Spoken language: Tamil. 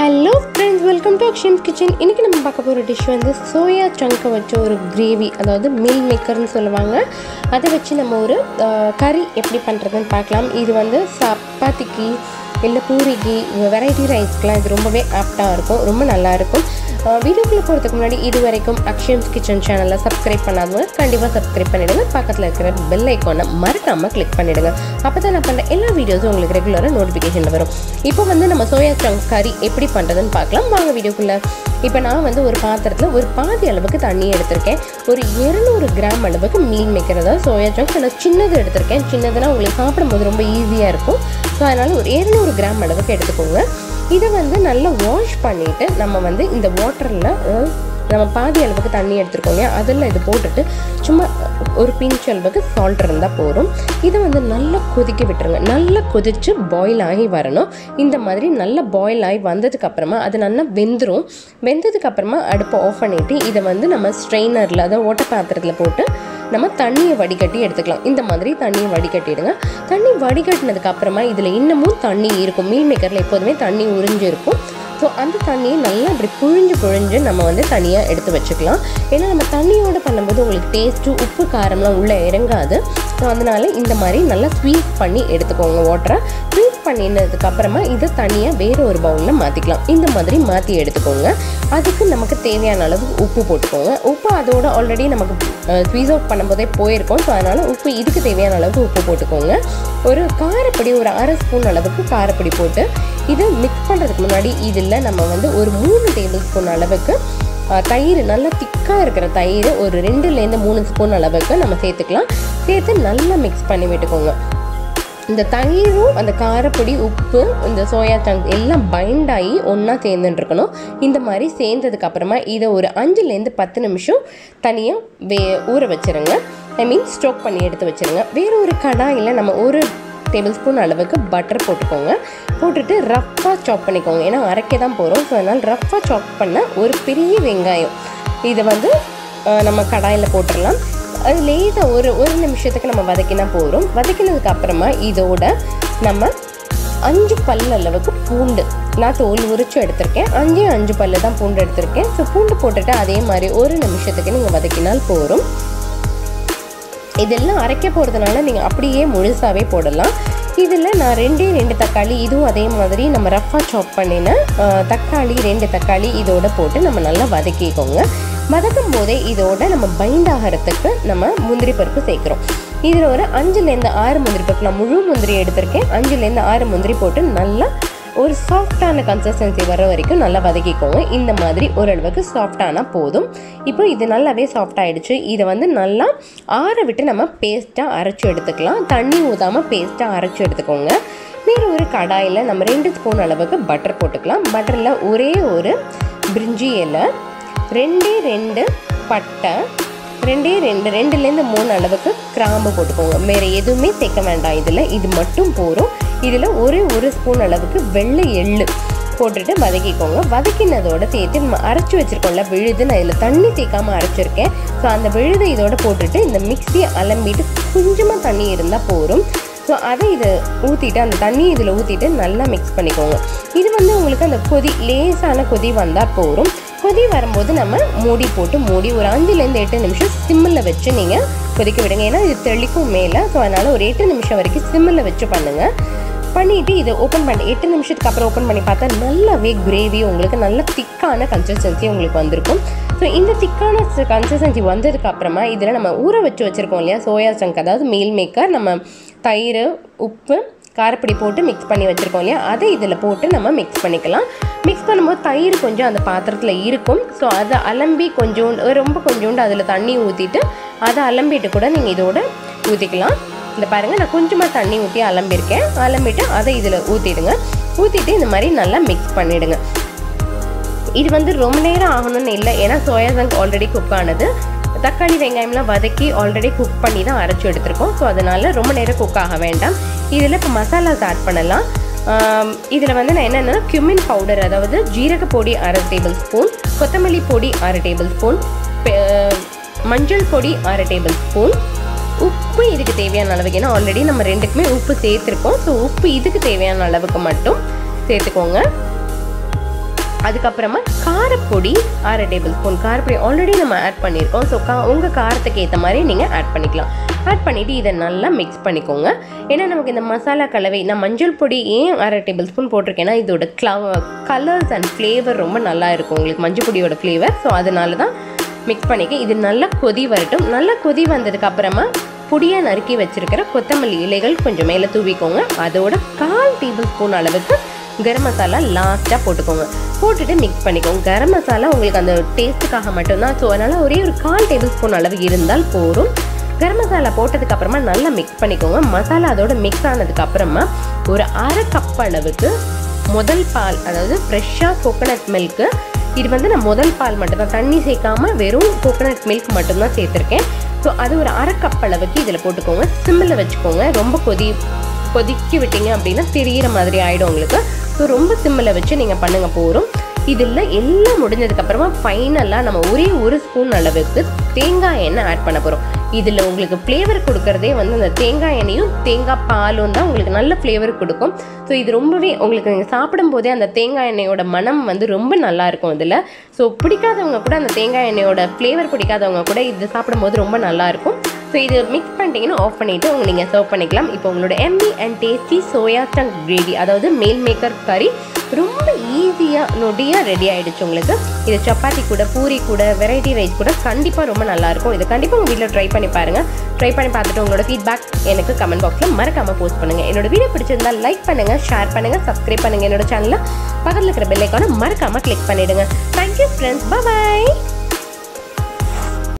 hello friends welcome to Akshan kitchen இன்றைக்கி நம்ம பார்க்க போகிற டிஷ் வந்து சோயா சங்கை வச்ச ஒரு கிரேவி அதாவது மீல் மேக்கர்னு சொல்லுவாங்க அதை வச்சு நம்ம ஒரு கறி எப்படி பண்ணுறதுன்னு பார்க்கலாம் இது வந்து சப்பாத்திக்கு இல்லை பூரிக்கு வெரைட்டி ரைஸ்க்கெலாம் இது ரொம்பவே ஆப்டாக இருக்கும் ரொம்ப நல்லாயிருக்கும் வீடியோக்குள்ளே போகிறதுக்கு முன்னாடி இது வரைக்கும் அக்ஷன்ஸ் கிச்சன் சேனலை சப்ஸ்கிரைப் பண்ணாதவங்க கண்டிப்பாக சப்ஸ்கிரைப் பண்ணிவிடுங்க பக்கத்தில் இருக்கிற பெல் ஐக்கானை மறக்காமல் கிளிக் பண்ணிவிடுங்க அப்போ தான் நான் பண்ணுற எல்லா வீடியோஸும் உங்களுக்கு ரெகுலராக நோட்டிஃபிகேஷனில் வரும் இப்போ வந்து நம்ம சோயா சங்க் கறி எப்படி பண்ணுறதுன்னு பார்க்கலாம் வாங்க வீடியோக்குள்ளே இப்போ நான் வந்து ஒரு பாத்திரத்தில் ஒரு பாதி அளவுக்கு தண்ணி எடுத்திருக்கேன் ஒரு இரநூறு கிராம் அளவுக்கு மீன் மேக்கர் அதாவது சோயா சங்க்ஸ் நான் சின்னது எடுத்திருக்கேன் சின்னதுனா உங்களுக்கு சாப்பிடும்போது ரொம்ப ஈஸியாக இருக்கும் ஸோ அதனால் ஒரு இரநூறு கிராம் அளவுக்கு எடுத்துக்கோங்க இதை வந்து நல்லா வாஷ் பண்ணிவிட்டு நம்ம வந்து இந்த வாட்டரில் நம்ம பாதி அளவுக்கு தண்ணி எடுத்துருக்கோங்க அதில் இது போட்டுட்டு சும்மா ஒரு பிஞ்ச் அளவுக்கு சால்ட் இருந்தால் போதும் இதை வந்து நல்லா கொதிக்க விட்டுருங்க நல்லா கொதித்து பாயில் ஆகி வரணும் இந்த மாதிரி நல்லா பாயில் ஆகி வந்ததுக்கப்புறமா அது நல்லா வெந்துடும் வெந்ததுக்கப்புறமா அடுப்பை ஆஃப் பண்ணிவிட்டு இதை வந்து நம்ம ஸ்ட்ரெயினரில் அதாவது ஓட்ட பாத்திரத்தில் போட்டு நம்ம தண்ணியை வடிகட்டி எடுத்துக்கலாம் இந்த மாதிரி தண்ணியை வடிகட்டிடுங்க தண்ணி வடிகட்டினதுக்கு அப்புறமா இதில் இன்னமும் தண்ணி இருக்கும் மீல் மேக்கரில் எப்போதுமே தண்ணி உறிஞ்சு இருக்கும் ஸோ அந்த தண்ணியை நல்லா அப்படி புழிஞ்சு புழிஞ்சு நம்ம வந்து தனியாக எடுத்து வச்சுக்கலாம் ஏன்னா நம்ம தண்ணியோடு பண்ணும்போது உங்களுக்கு டேஸ்ட்டு உப்பு காரம்லாம் உள்ளே இறங்காது ஸோ அதனால் இந்த மாதிரி நல்லா ஸ்வீட் பண்ணி எடுத்துக்கோங்க வாட்டரை ஸ்வீட் பண்ணினதுக்கு அப்புறமா இதை தனியாக வேறு ஒரு பவுலில் மாற்றிக்கலாம் இந்த மாதிரி மாற்றி எடுத்துக்கோங்க அதுக்கு நமக்கு தேவையான அளவு உப்பு போட்டுக்கோங்க உப்பு அதோட ஆல்ரெடி நமக்கு ஸ்வீஸ் அவுட் பண்ணும்போதே போயிருக்கோம் ஸோ அதனால் உப்பு இதுக்கு தேவையான அளவுக்கு உப்பு போட்டுக்கோங்க ஒரு காரப்பொடி ஒரு அரை ஸ்பூன் அளவுக்கு காரப்பொடி போட்டு இதை மிக்ஸ் பண்ணுறதுக்கு முன்னாடி இதில் நம்ம வந்து ஒரு மூணு டேபிள் ஸ்பூன் அளவுக்கு தயிர் நல்லா திக்காக இருக்கிற தயிர் ஒரு ரெண்டுலேருந்து மூணு ஸ்பூன் அளவுக்கு நம்ம சேர்த்துக்கலாம் சேர்த்து நல்லா மிக்ஸ் பண்ணி விட்டுக்கோங்க இந்த தயிரும் அந்த காரப்பொடி உப்பு இந்த சோயா சங்க் எல்லாம் பைண்ட் ஆகி ஒன்றா சேர்ந்துட்டுருக்கணும் இந்த மாதிரி சேர்ந்ததுக்கு அப்புறமா இதை ஒரு அஞ்சுலேருந்து பத்து நிமிஷம் தனியாக வே ஊற வச்சுருங்க ஐ மீன் ஸ்டோக் பண்ணி எடுத்து வச்சுருங்க வேறு ஒரு கடாயில் நம்ம ஒரு டேபிள் ஸ்பூன் அளவுக்கு பட்டர் போட்டுக்கோங்க போட்டுட்டு ரஃப்பாக சாப் பண்ணிக்கோங்க ஏன்னா அரைக்க தான் போகிறோம் ஸோ அதனால் ரஃப்பாக சாப் பண்ண ஒரு பெரிய வெங்காயம் இதை வந்து நம்ம கடாயில் போட்டுடலாம் அது லேசாக ஒரு ஒரு நிமிஷத்துக்கு நம்ம வதக்கினா போகிறோம் வதக்கினதுக்கு அப்புறமா இதோட நம்ம அஞ்சு பல் அளவுக்கு பூண்டு நான் தோல் உரிச்சு எடுத்திருக்கேன் அஞ்சே அஞ்சு பல்லு தான் பூண்டு எடுத்திருக்கேன் ஸோ பூண்டு போட்டுட்டு அதே மாதிரி ஒரு நிமிஷத்துக்கு நீங்கள் வதக்கினால் போகிறோம் இதெல்லாம் அரைக்க போகிறதுனால நீங்கள் அப்படியே முழுசாகவே போடலாம் இதில் நான் ரெண்டே ரெண்டு தக்காளி இதுவும் அதே மாதிரி நம்ம ரஃப்பாக சாப் பண்ணின தக்காளி ரெண்டு தக்காளி இதோட போட்டு நம்ம நல்லா வதக்கிக்கோங்க வதக்கும் போதே இதோட நம்ம பைண்ட் ஆகிறதுக்கு நம்ம முந்திரி பருப்பு சேர்க்குறோம் இதில் ஒரு அஞ்சுலேருந்து ஆறு முந்திரி பருப்பு நான் முழு முந்திரி எடுத்திருக்கேன் அஞ்சுலேருந்து ஆறு முந்திரி போட்டு நல்லா ஒரு சாஃப்டான கன்சிஸ்டன்சி வர வரைக்கும் நல்லா வதக்கிக்கோங்க இந்த மாதிரி ஓரளவுக்கு சாஃப்டானால் போதும் இப்போ இது நல்லாவே சாஃப்ட் ஆகிடுச்சு இதை வந்து நல்லா ஆற விட்டு நம்ம பேஸ்ட்டாக அரைச்சி எடுத்துக்கலாம் தண்ணி ஊற்றாமல் பேஸ்ட்டாக அரைச்சி எடுத்துக்கோங்க வேறு ஒரு கடாயில் நம்ம ரெண்டு ஸ்பூன் அளவுக்கு பட்டர் போட்டுக்கலாம் பட்டரில் ஒரே ஒரு பிரிஞ்சி இலை ரெண்டே ரெண்டு பட்டை ரெண்டே ரெண்டு ரெண்டுலேருந்து மூணு அளவுக்கு கிராம்பு போட்டுக்கோங்க வேறு எதுவுமே சேர்க்க வேண்டாம் இதில் இது மட்டும் போகும் இதில் ஒரு ஒரு ஸ்பூன் அளவுக்கு வெள்ளை எள்ளு போட்டுட்டு வதக்கிக்கோங்க வதக்கினதோட சேர்த்து நம்ம அரைச்சி வச்சுருக்கோம்ல விழுது நான் இதில் தண்ணி சேர்க்காமல் அரைச்சிருக்கேன் ஸோ அந்த விழுதை இதோட போட்டுட்டு இந்த மிக்சியை அலம்பிட்டு கொஞ்சமாக தண்ணி இருந்தால் போகும் ஸோ அதை இதை ஊற்றிட்டு அந்த தண்ணி இதில் ஊற்றிட்டு நல்லா மிக்ஸ் பண்ணிக்கோங்க இது வந்து உங்களுக்கு அந்த கொதி லேசான கொதி வந்தால் போகும் கொதி வரும்போது நம்ம மூடி போட்டு மூடி ஒரு அஞ்சுலேருந்து எட்டு நிமிஷம் சிம்மில் வச்சு நீங்கள் கொதிக்க விடுங்க ஏன்னா இது தெளிக்கும் மேலே ஸோ அதனால் ஒரு எட்டு நிமிஷம் வரைக்கும் சிம்மில் வச்சு பண்ணுங்கள் பண்ணிவிட்டு இதை ஓப்பன் பண்ணி எட்டு நிமிஷத்துக்கு அப்புறம் ஓப்பன் பண்ணி பார்த்தா நல்லாவே கிரேவி உங்களுக்கு நல்ல திக்கான கன்சிஸ்டன்சி உங்களுக்கு வந்திருக்கும் ஸோ இந்த திக்கான கன்சிஸ்டன்சி வந்ததுக்கு அப்புறமா இதில் நம்ம ஊற வச்சு வச்சுருக்கோம் இல்லையா சோயா சங்க் அதாவது மீல் மேக்கர் நம்ம தயிர் உப்பு காரப்பொடி போட்டு மிக்ஸ் பண்ணி வச்சுருக்கோம் இல்லையா அதை இதில் போட்டு நம்ம மிக்ஸ் பண்ணிக்கலாம் மிக்ஸ் பண்ணும்போது தயிர் கொஞ்சம் அந்த பாத்திரத்தில் இருக்கும் ஸோ அதை அலம்பி கொஞ்சோண்டு ரொம்ப கொஞ்சோண்டு அதில் தண்ணி ஊற்றிட்டு அதை அலம்பிட்டு கூட நீங்கள் இதோட ஊற்றிக்கலாம் இந்த பாருங்கள் நான் கொஞ்சமாக தண்ணி ஊற்றி அலம்பியிருக்கேன் அலம்பிட்டு அதை இதில் ஊற்றிடுங்க ஊற்றிட்டு இந்த மாதிரி நல்லா மிக்ஸ் பண்ணிவிடுங்க இது வந்து ரொம்ப நேரம் ஆகணும்னு இல்லை ஏன்னா சோயா சங்க் ஆல்ரெடி குக் ஆனது தக்காளி வெங்காயம்லாம் வதக்கி ஆல்ரெடி குக் பண்ணி தான் அரைச்சி எடுத்திருக்கோம் ஸோ அதனால் ரொம்ப நேரம் குக் ஆக வேண்டாம் இதில் இப்போ மசாலாஸ் ஆட் பண்ணலாம் இதில் வந்து நான் என்னென்னா கியூமின் பவுடர் அதாவது ஜீரக பொடி அரை டேபிள் ஸ்பூன் கொத்தமல்லி பொடி அரை டேபிள் ஸ்பூன் மஞ்சள் பொடி அரை டேபிள் ஸ்பூன் உப்பு இதுக்கு தேவையான அளவுக்கு ஏன்னா ஆல்ரெடி நம்ம ரெண்டுக்குமே உப்பு சேர்த்துருக்கோம் ஸோ உப்பு இதுக்கு தேவையான அளவுக்கு மட்டும் சேர்த்துக்கோங்க அதுக்கப்புறமா காரப்பொடி அரை டேபிள் ஸ்பூன் காரப்பொடி ஆல்ரெடி நம்ம ஆட் பண்ணியிருக்கோம் ஸோ கா உங்கள் காரத்துக்கு ஏற்ற மாதிரி நீங்கள் ஆட் பண்ணிக்கலாம் ஆட் பண்ணிவிட்டு இதை நல்லா மிக்ஸ் பண்ணிக்கோங்க ஏன்னா நமக்கு இந்த மசாலா கலவை நான் மஞ்சள் பொடி ஏன் அரை டேபிள் ஸ்பூன் போட்டிருக்கேன்னா இதோட க்ளவ் கலர்ஸ் அண்ட் ஃப்ளேவர் ரொம்ப நல்லா இருக்கும் உங்களுக்கு மஞ்சள் பொடியோட ஃப்ளேவர் ஸோ அதனால தான் மிக்ஸ் பண்ணிக்க இது நல்லா கொதி வரட்டும் நல்லா கொதி வந்ததுக்கு அப்புறமா பொடியாக நறுக்கி வச்சிருக்கிற கொத்தமல்லி இலைகள் கொஞ்சம் மேலே தூவிக்கோங்க அதோட கால் டேபிள் ஸ்பூன் அளவுக்கு கரம் மசாலா லாஸ்ட்டாக போட்டுக்கோங்க போட்டுட்டு மிக்ஸ் பண்ணிக்கோங்க கரம் மசாலா உங்களுக்கு அந்த டேஸ்ட்டுக்காக மட்டும்தான் ஸோ அதனால் ஒரே ஒரு கால் டேபிள் ஸ்பூன் அளவு இருந்தால் போதும் கரம் மசாலா போட்டதுக்கு அப்புறமா நல்லா மிக்ஸ் பண்ணிக்கோங்க மசாலா அதோட மிக்ஸ் ஆனதுக்கு அப்புறமா ஒரு அரை கப் அளவுக்கு முதல் பால் அதாவது ஃப்ரெஷ்ஷாக கோகனட் மில்க்கு இது வந்து நான் முதல் பால் மட்டும்தான் தண்ணி சேர்க்காம வெறும் கோகனட் மில்க் மட்டும்தான் சேர்த்துருக்கேன் ஸோ அது ஒரு அரை கப் அளவுக்கு இதில் போட்டுக்கோங்க சிம்மில் வச்சுக்கோங்க ரொம்ப கொதி கொதிக்க விட்டீங்க அப்படின்னா தெரியிற மாதிரி ஆகிடும் உங்களுக்கு ஸோ ரொம்ப சிம்மில் வச்சு நீங்கள் பண்ணுங்க போகிறோம் இதில் எல்லாம் முடிஞ்சதுக்கப்புறமா ஃபைனலாக நம்ம ஒரே ஒரு ஸ்பூன் அளவுக்கு தேங்காய் எண்ணெய் ஆட் பண்ண போகிறோம் இதில் உங்களுக்கு ஃப்ளேவர் கொடுக்கறதே வந்து அந்த தேங்காய் எண்ணெயும் தேங்காய் பாலும் தான் உங்களுக்கு நல்ல ஃப்ளேவர் கொடுக்கும் ஸோ இது ரொம்பவே உங்களுக்கு நீங்கள் சாப்பிடும்போதே அந்த தேங்காய் எண்ணெயோட மனம் வந்து ரொம்ப நல்லா இருக்கும் இதில் ஸோ பிடிக்காதவங்க கூட அந்த தேங்காய் எண்ணெயோட ஃப்ளேவர் பிடிக்காதவங்க கூட இது சாப்பிடும்போது ரொம்ப நல்லா இருக்கும் ஸோ இது மிக்ஸ் பண்ணிட்டீங்கன்னா ஆஃப் பண்ணிவிட்டு உங்க நீங்கள் சர்வ் பண்ணிக்கலாம் இப்போ உங்களோட yummy and tasty soya chunk gravy அதாவது மீல் மேக்கர் கறி ரொம்ப ஈஸியாக நொடியாக ரெடி ஆகிடுச்சு உங்களுக்கு இது சப்பாத்தி கூட பூரி கூட வெரைட்டி ரைஸ் கூட கண்டிப்பாக ரொம்ப நல்லாயிருக்கும் இது கண்டிப்பாக உங்கள் வீட்டில் ட்ரை பண்ணி பாருங்கள் ட்ரை பண்ணி பார்த்துட்டு உங்களோட ஃபீட்பேக் எனக்கு கமெண்ட் பாக்ஸில் மறக்காமல் போஸ்ட் பண்ணுங்கள் என்னோட வீடியோ பிடிச்சிருந்தா லைக் பண்ணுங்கள் ஷேர் பண்ணுங்கள் சப்ஸ்கிரைப் பண்ணுங்கள் என்னோட சேனலில் பக்கத்தில் இருக்கிற பெல்லைக்கான மறக்காமல் கிளிக் பண்ணிவிடுங்க தேங்க்யூ ஃப்ரெண்ட்ஸ் பாய்